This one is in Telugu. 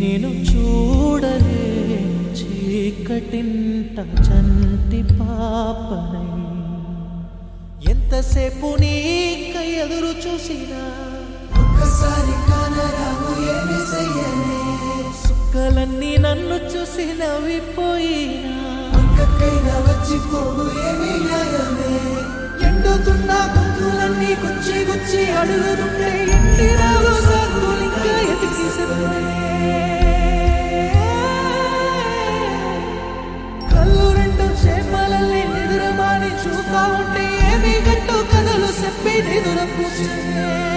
నేను చూడలే చీకటింట చంటి పాపనై ఎంతసేపు నీక ఎదురు చూసినా ఒక్కసారి కానరావు ఏమి చెయ్యనే సుక్కలన్నీ నన్ను చూసి నవ్విపోయినా పక్కకైనా వచ్చి పోగు ఏమి న్యాయమే ఎండుతున్న గుంతులన్నీ గుచ్చి గుచ్చి అడుగుతుంటే ఎండి రావు సాకులు ఇంకా ఎతికి కళ్ళు రెండు చేపలల్ని నిదురమాని చూస్తా ఉంటే ఏమి గట్టు కథలు చెప్పి నిదుర పూసే